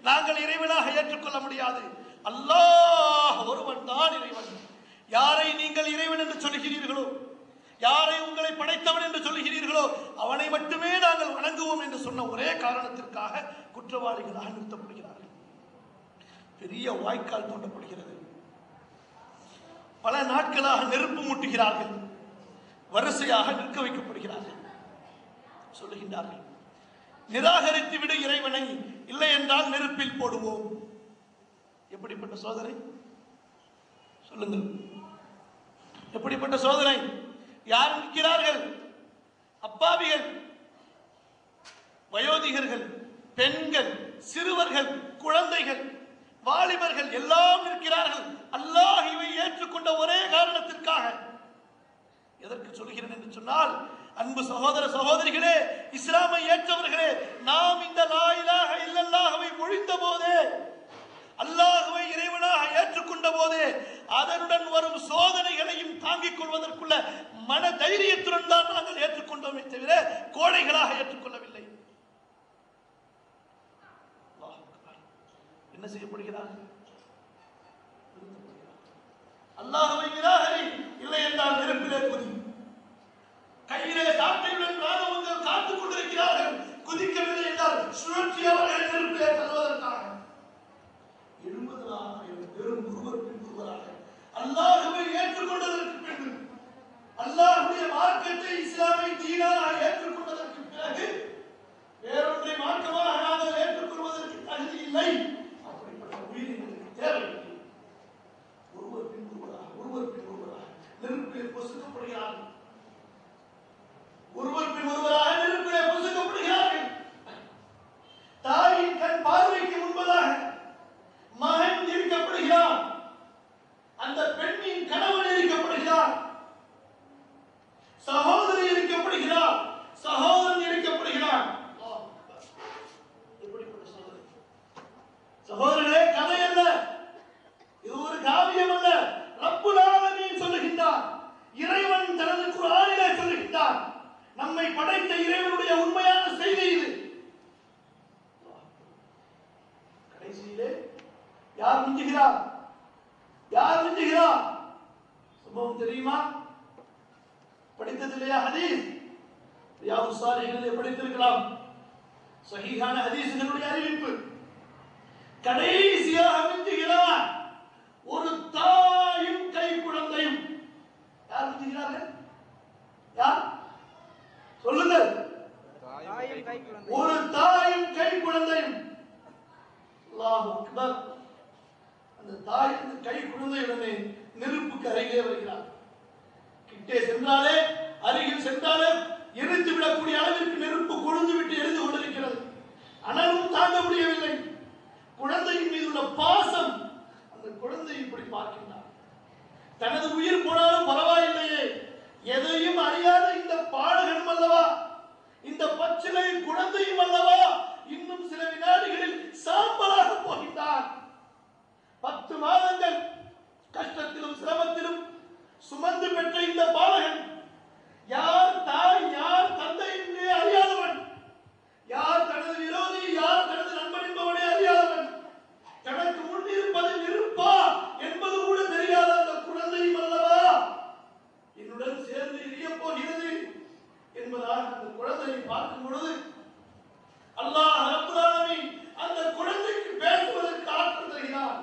நாங்கள் இறைவனாக ஏற்றுக்கொள்ள முடியாது அல்லாஹ் ஒருவன் தான் இறைவன் யாரை நீங்கள் இறைவன் என்று சொல்கிறீர்களோ யாரை உங்களை படைத்தவன் என்று சொல்கிறீர்களோ அவனை மட்டுமே நாங்கள் வணங்குவோம் என்று சொன்ன ஒரே காரணத்திற்காக குற்றவாளிகளாக நிறுத்தப்படுகிறார்கள் பெரிய வாய்க்கால் தோண்டப்படுகிறது பல நாட்களாக நெருப்பு மூட்டுகிறார்கள் வரிசையாக நிற்க வைக்கப்படுகிறார்கள் சொல்லுகின்றார்கள் நிராகரித்து விடு இறைவனை இல்லை என்றால் நெருப்பில் போடுவோம் எப்படிப்பட்ட சோதனை சொல்லுங்கள் எப்படிப்பட்ட சோதனை யார் நிற்கிறார்கள் அப்பாவிகள் வயோதிகர்கள் பெண்கள் சிறுவர்கள் குழந்தைகள் வாலிபர்கள் எல்லாம் நிற்கிறார்கள் அல்லாஹ் இவை ஏற்றுக்கொண்ட ஒரே காரணத்திற்காக எதற்கு சொல்கிறேன் என்று சொன்னால் அன்பு சகோதர சகோதரிகளே இஸ்லாமை ஏற்றவர்களே நாம் இந்த லா இலாஹ இல்லல்லாஹவை மொழிந்த போதே அல்லாஹுவை இறைவனாக ஏற்றுக்கொண்ட போதே அதனுடன் வரும் சோதனைகளையும் தாங்கிக் கொள்வதற்குள்ள மன தைரியத்துடன் தான் நாங்கள் ஏற்றுக்கொண்டோமே தவிர கோழைகளாக ஏற்றுக்கொள்ளவில்லை அல்லாஹ் அக்பர். என்ன செய்யப்படுகிறார்கள் அல்லாஹுவை நிராகரி இல்லை என்றால் நெருப்பிலே குதி கையிலே சாட்டையுடன் ராணுவங்கள் காத்துக் கொண்டிருக்கிறார்கள் குதிக்கவில்லை என்றால் சுழற்சி அவர்களை நெருப்பிலே தருவதற்காக எழுபதாயிரம் பெரும் ஒருவர் பின் ஒருவராக அல்லாஹுவை ஏற்றுக்கொண்டதற்கு பின்பு அல்லாஹுடைய மார்க்கத்தை இஸ்லாமை தீனாக ஏற்றுக்கொண்டதற்கு பிறகு வேறொன்றை மார்க்கமாக நாங்கள் ஏற்றுக்கொள்வதற்கு தகுதி இல்லை அப்படிப்பட்ட உயிர் எங்களுக்கு தேவையில்லை ஒருவர் பின் ஒருவராக ஒருவர் பின் ஒருவராக நெருப்பிலே பொசுக்கப்படுகிறார்கள் ஒருவர் பின் ஒருவராக நெருப்பிலே பொசுக்கப்படுகிறார்கள் தாயின் கண் பார்வைக்கு முன்பதாக மகன் இருக்கப்படுகிறான் அந்த பெண்ணின் கணவன் இருக்கப்படுகிறார் சகோதரி இருக்கப்படுகிறார் சகோதரன் இருக்கப்படுகிறான் எப்படிப்பட்ட சகோதரி சகோதரர்களே கதை அல்ல இது ஒரு காவியம் அல்ல ரப்புல் ஆலமீன் சொல்லுகின்றார் இறைவன் தனது குர்ஆனிலே சொல்லுகின்றார் நம்மை படைத்த இறைவனுடைய உண்மையான செய்தி இது கடைசியிலே யார் மிஞ்சுகிறார் யார் மிஞ்சுகிறார் சம்பவம் தெரியுமா படித்தது இல்லையா ஹதீஸ் ரியாவு சாலிகளிலே படித்திருக்கலாம் சஹீஹான ஹதீஸ்களுடைய அறிவிப்பு கடைசியாக மிஞ்சுகிறார் ஒரு தாயும் கை குழந்தையும் யார் மிஞ்சுகிறார்கள் யார் சொல்லுங்கள் தாயும் கை குழந்தை ஒரு தாயும் கை குழந்தையும் அல்லாஹ் அக்பர் அந்த தாய் அந்த கை குழந்தையுடனே நெருப்புக்கு அருகே வருகிறார் கிட்டே சென்றாலே அருகில் சென்றாலே எரித்து விடக்கூடிய அளவிற்கு நெருப்பு கொழுந்து விட்டு எரிந்து கொண்டிருக்கிறது அனலும் தாங்க முடியவில்லை குழந்தையின் மீது உள்ள பாசம் அந்த குழந்தை இப்படி பார்க்கின்றார் தனது உயிர் போனாலும் பரவாயில்லையே எதையும் அறியாத இந்த பாடகனும் அல்லவா இந்த பச்சிலை குழந்தையும் அல்லவா இன்னும் சில வினாடிகளில் சாம்பலாக போகின்றான் பத்து மாதங்கள் கஷ்டத்திலும் சிரமத்திலும் சுமந்து பெற்ற இந்த பாலகன் யார் தாய் யார் தந்தை என்றே அறியாதவன் யார் தனது விரோதி யார் தனது நண்பன் என்பவனே அறியாதவன் தனக்கு முன் இருப்பது இருப்பா என்பது கூட தெரியாத அந்த குழந்தையும் அல்லவா என்னுடன் சேர்ந்து எரிய போகிறது என்பதாக அந்த குழந்தையை பார்க்கும் பொழுது அல்லாஹ் ரப்பல் ஆலமீன் அந்த குழந்தைக்கு பேசுவதற்கு ஆற்றல் தருகிறார்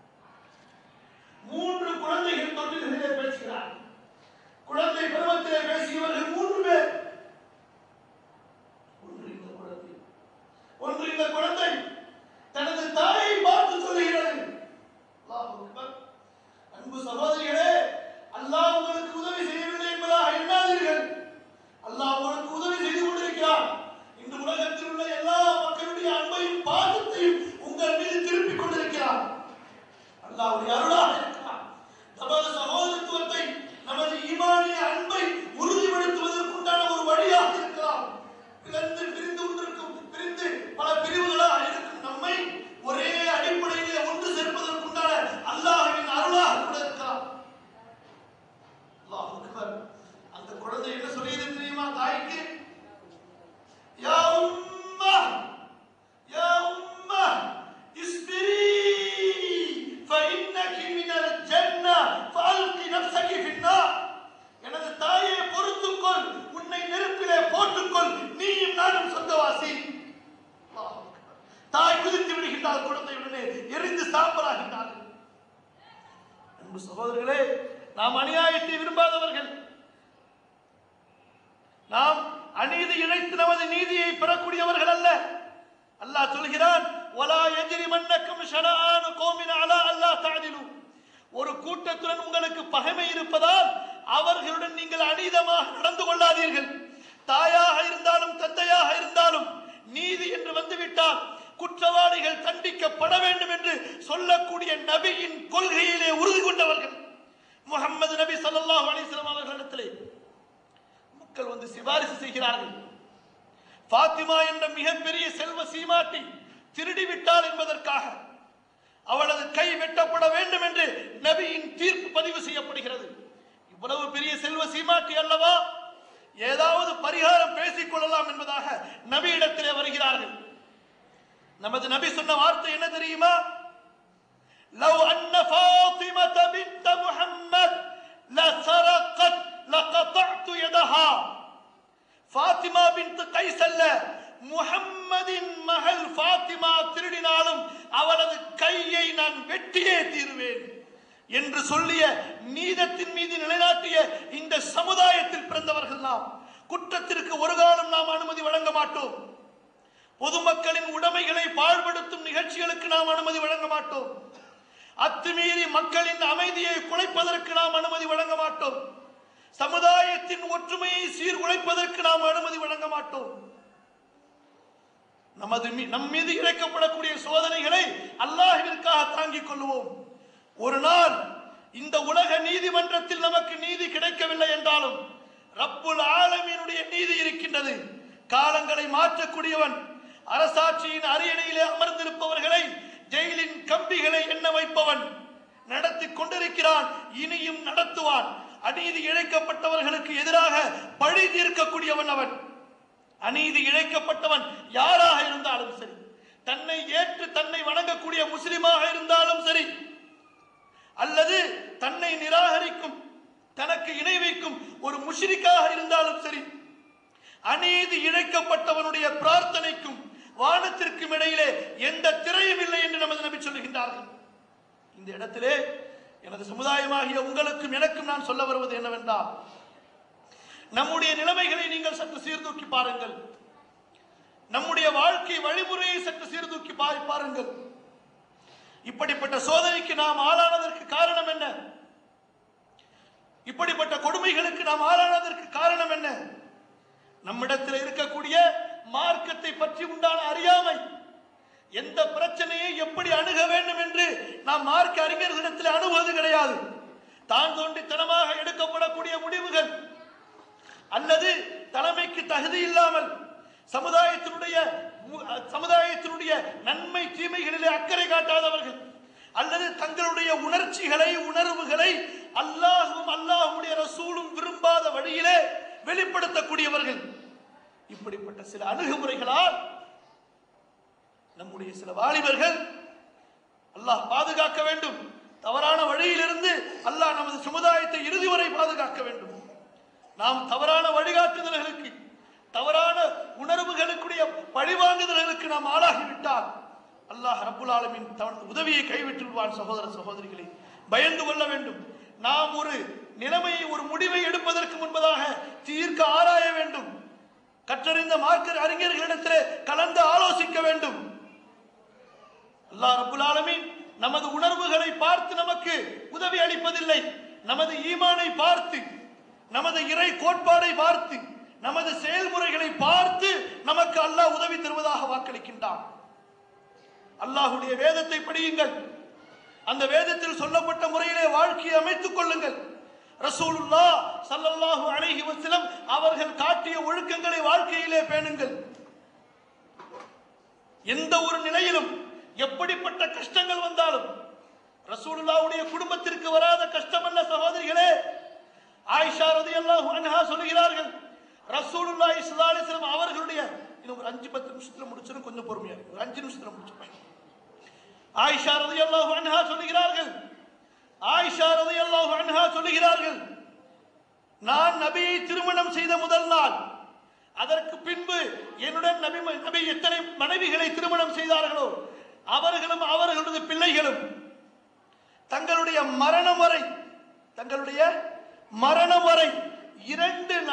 மூன்று குழந்தைகள் தொட்டிலே பேசுகிறார் குழந்தை பருவத்திலே பேசியவர்கள் மூன்று பேர் ஒன்று இந்த குழந்தை ஒன்று இந்த குழந்தை தனது தாயை பார்த்து சொல்லுகிறது அல்லாஹ் அக்பர். அன்பு சகோதரிகளே அல்லாஹ் உங்களுக்கு உதவி செய்யவில்லை என்பதாக எண்ணாதீர்கள் அல்லாஹ் உங்களுக்கு உதவி செய்து கொண்டிருக்கிறார் இந்த உலகத்தில் உள்ள எல்லா மக்களுடைய அன்பையும் பாசத்தையும் உங்கள் மீது திருப்பிக் கொண்டிருக்கிறார் அல்லாஹ்வுடைய அருளாக இருக்கிறார் நமது சகோதரத்துவத்தை நமது ஈமானிய அன்பை உறுதிப்படுத்துவதற்குண்டான ஒரு வழியாக இருக்கலாம் பிளந்து பிரிந்து கொண்டிருக்கும் பிரிந்து பல பிரிவுகளாக வருகின்றார் குழந்தையுடனே எரிந்து சாம்பலாகின்றார்கள் அன்பு சகோதரர்களே நாம் அநியாயத்தை விரும்பாதவர்கள் நாம் அநீதி இழைத்து நமது நீதியை பெறக்கூடியவர்கள் அல்ல அல்லாஹ் சொல்கிறான் வலா எதிரி மன்னக்கும் ஷனானு கோமின் அலா அல்லாஹ் தாதிலு ஒரு கூட்டத்துடன் உங்களுக்கு பகைமை இருப்பதால் அவர்களுடன் நீங்கள் அநீதமாக நடந்து கொள்ளாதீர்கள் தாயாக இருந்தாலும் தந்தையாக இருந்தாலும் நீதி என்று வந்துவிட்டால் குற்றவாளிகள் தண்டிக்கப்பட வேண்டும் என்று சொல்லக்கூடிய நபியின் கொள்கையிலே உறுதி கொண்டவர்கள் முகமது நபி ஸல்லல்லாஹு அலைஹி வஸல்லம் அவர்களிடத்திலே மக்கள் வந்து சிபாரிசு செய்கிறார்கள் பாத்திமா என்ற மிகப்பெரிய செல்வ சீமாட்டி திருடி விட்டாள் என்பதற்காக அவளது கை வெட்டப்பட வேண்டும் என்று நபியின் தீர்ப்பு பதிவு செய்யப்படுகிறது இவ்வளவு பெரிய செல்வ சீமாட்டி அல்லவா ஏதாவது பரிகாரம் பேசிக் கொள்ளலாம் என்பதாக நபியிடத்திலே வருகிறார்கள் நமது நபி சொன்ன வார்த்தை என்ன தெரியுமா لو أن فاطمة بنت محمد لسرقت لقطعت يدها ஃபாத்திமா பின் கைஸ் அல்ல முஹம்மதின் மகள் ஃபாத்திமா திருடினாலும் அவளது கையை நான் வெட்டியே தீருவேன் என்று சொல்லிய நீதத்தின் மீது நிலைநாட்டிய இந்த சமுதாயத்தில் பிறந்தவர்கள் நாம் குற்றத்திற்கு ஒரு காலம் நாம் அனுமதி வழங்க மாட்டோம் பொதுமக்களின் உடைமைகளை பாழ்படுத்தும் நிகழ்ச்சிகளுக்கு நாம் அனுமதி வழங்க மாட்டோம் அத்துமீறி மக்களின் அமைதியை குலைப்பதற்கு நாம் அனுமதி வழங்க மாட்டோம் சமுதாயத்தின் ஒற்றுமையை சீர்குலைப்பதற்கு நாம் அனுமதி வழங்க மாட்டோம் நமது மீ- நம் மீது இழைக்கப்படக்கூடிய சோதனைகளை அல்லாஹ்விற்காக தாங்கிக் கொள்வோம் ஒரு நாள் இந்த உலக நீதிமன்றத்தில் நமக்கு நீதி கிடைக்கவில்லை என்றாலும் ரப்புல் ஆலமீனுடைய நீதி இருக்கின்றது காலங்களை மாற்றக்கூடியவன் அரசாட்சியின் அரியணையிலே அமர்ந்திருப்பவர்களை ஜெயிலின் கம்பிகளை எண்ண வைப்பவன் நடத்தி கொண்டிருக்கிறான் இனியும் நடத்துவான் அநீதி இழைக்கப்பட்டவர்களுக்கு எதிராக பழி தீர்க்கக்கூடியவன் அவன் அநீதி இழைக்கப்பட்டவன் யாராக இருந்தாலும் சரி தன்னை ஏற்று தன்னை வணங்கக்கூடிய முஸ்லிமாக இருந்தாலும் சரி அல்லது தன்னை நிராகரிக்கும் தனக்கு இணை வைக்கும் ஒரு முஷ்ரிக்காக இருந்தாலும் சரி அநீதி இழைக்கப்பட்டவனுடைய பிரார்த்தனைக்கும் வானத்திற்கும் இடையிலே எந்த திரையும் இல்லை என்று நமது நபி சொல்லுகின்றார்கள் இந்த இடத்திலே எனது சமுதாயமாகிய உங்களுக்கும் எனக்கும் நான் சொல்ல வருவது என்னவென்றால் நம்முடைய நிலைமைகளை நீங்கள் சற்று சீர்தூக்கி பாருங்கள் நம்முடைய வாழ்க்கை வழிமுறையை சற்று சீர்தூக்கி பா- பாருங்கள் இப்படிப்பட்ட சோதனைக்கு நாம் ஆளானதற்கு காரணம் என்ன இப்படிப்பட்ட கொடுமைகளுக்கு நாம் ஆளானதற்கு காரணம் என்ன நம்மிடத்தில் இருக்கக்கூடிய மார்க்கத்தை பற்றி உண்டான அறியாமை எந்த பிரச்சனையை எப்படி அணுக வேண்டும் என்று நாம் மார்க்க அறிஞர்களிடத்தில் அணுகுவது கிடையாது தான் தோன்றித்தனமாக எடுக்கப்படக்கூடிய முடிவுகள் அல்லது தலைமைக்கு தகுதி இல்லாமல் சமுதாயத்தினுடைய மு- சமுதாயத்தினுடைய நன்மை தீமைகளிலே அக்கறை காட்டாதவர்கள் அல்லது தங்களுடைய உணர்ச்சிகளை உணர்வுகளை அல்லாஹும் அல்லாஹுடைய ரசூலும் விரும்பாத வழியிலே வெளிப்படுத்தக்கூடியவர்கள் இப்படிப்பட்ட சில அணுகுமுறைகளால் நம்முடைய சில வாலிபர்கள் அல்லாஹ் பாதுகாக்க வேண்டும் தவறான வழியிலிருந்து அல்லாஹ் நமது சமுதாயத்தை இறுதி வரை பாதுகாக்க வேண்டும் நாம் தவறான வழிகாட்டுதல்களுக்கு தவறான உணர்வுகளுக்குடைய பழிவாங்குதல்களுக்கு நாம் ஆளாகிவிட்டால் அல்லாஹ் ரப்புல் ஆலமீன் தன் உதவியை கைவிட்டு விடுவான் சகோதர சகோதரிகளை பயந்து கொள்ள வேண்டும் நாம் ஒரு நிலைமையை ஒரு முடிவை எடுப்பதற்கு முன்பதாக தீர்க்க ஆராய வேண்டும் கற்றறிந்த மார்க்கர் அறிஞர்களிடத்திலே கலந்து ஆலோசிக்க வேண்டும் அல்லாஹ் ரப்புல் ஆலமீன் நமது உணர்வுகளை பார்த்து நமக்கு உதவி அளிப்பதில்லை நமது ஈமானை பார்த்து நமது இறை கோட்பாடை பார்த்து நமது செயல்முறைகளை பார்த்து நமக்கு அல்லாஹ் உதவி தருவதாக வாக்களிக்கின்றான் அல்லாஹ்வுடைய வேதத்தை படியுங்கள் அந்த வேதத்தில் சொல்லப்பட்ட முறையிலே வாழ்க்கையை அமைத்துக் கொள்ளுங்கள் ரசூலுல்லா ஸல்லல்லாஹு அலைஹி வஸல்லம் அவர்கள் காட்டிய ஒழுக்கங்களை வாழ்க்கையிலே பேணுங்கள் எந்த ஒரு நிலையிலும் எப்படிப்பட்ட கஷ்டங்கள் வந்தாலும் ரசூலுல்லாவுடைய குடும்பத்திற்கு வராத கஷ்டம் அல்ல சகோதரிகளே ஆயிஷா ரலியல்லாஹு அன்ஹா சொல்கிறார்கள் ரசூலுல்லாஹி ஸல்லல்லாஹு அலைஹி வஸல்லம் அவர்களுடைய இன்னும் ஒரு அஞ்சு பத்து நிமிஷத்துல முடிச்சிடும் கொஞ்சம் பொறுமையா இருக்கு ஒரு அஞ்சு நிமிஷத்துல முடிச்சுப்பேன் ஆயிஷா ரலியல்லாஹு அன்ஹா சொல்கிறார்கள் ஆயிஷா ரலியல்லாஹு அன்ஹா சொல்கிறார்கள் நான் நபியை திருமணம் செய்த முதல் நாள் அதற்கு பின்பு என்னுடன் நபி நபி எத்தனை மனைவிகளை திருமணம் செய்தார்களோ அவர்களும் அவர்களுடைய பிள்ளைகளும் தங்களுடைய மரணம் வரை தங்களுடைய மரணம் வரை இரண்டு